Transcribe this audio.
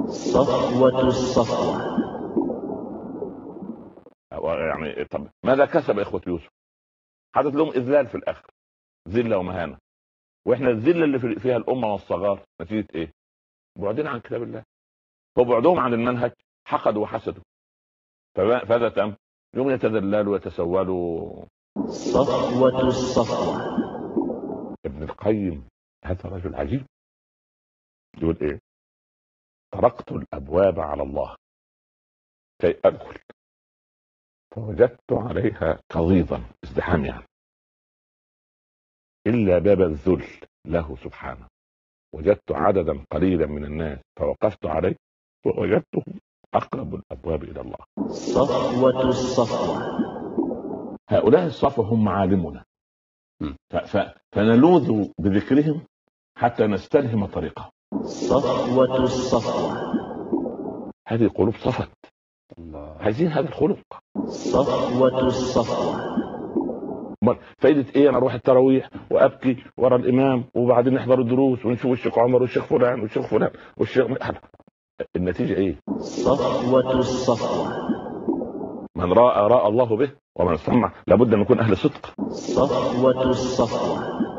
صفوة الصفوة يعني طب ماذا كسب اخوه يوسف؟ حدث لهم اذلال في الاخر ذله ومهانه واحنا الذله اللي في- فيها الامه والصغار نتيجه ايه؟ بعدين عن كتاب الله وبعدهم عن المنهج حقدوا وحسدوا فما- فماذا تم؟ يوم يتذللوا ويتسولوا صفوة الصفوة ابن القيم هذا رجل عجيب يقول ايه؟ طرقت الابواب على الله كي ادخل فوجدت عليها قضيضا ازدحام يعني الا باب الذل له سبحانه وجدت عددا قليلا من الناس فوقفت عليه ووجدته اقرب الابواب الى الله صفوة الصفوة هؤلاء الصفوه هم معالمنا م. ف- ف- فنلوذ بذكرهم حتى نستلهم طريقهم صفوة الصفوة هذه قلوب صفت الله عايزين هذا الخلق صفوة الصفوة أمال فايدة ايه انا اروح التراويح وابكي ورا الامام وبعدين نحضر الدروس ونشوف الشيخ عمر والشيخ فلان والشيخ فلان والشيخ النتيجة ايه صفوة الصفوة من راى راى الله به ومن سمع لابد ان نكون اهل صدق صفوة الصفوة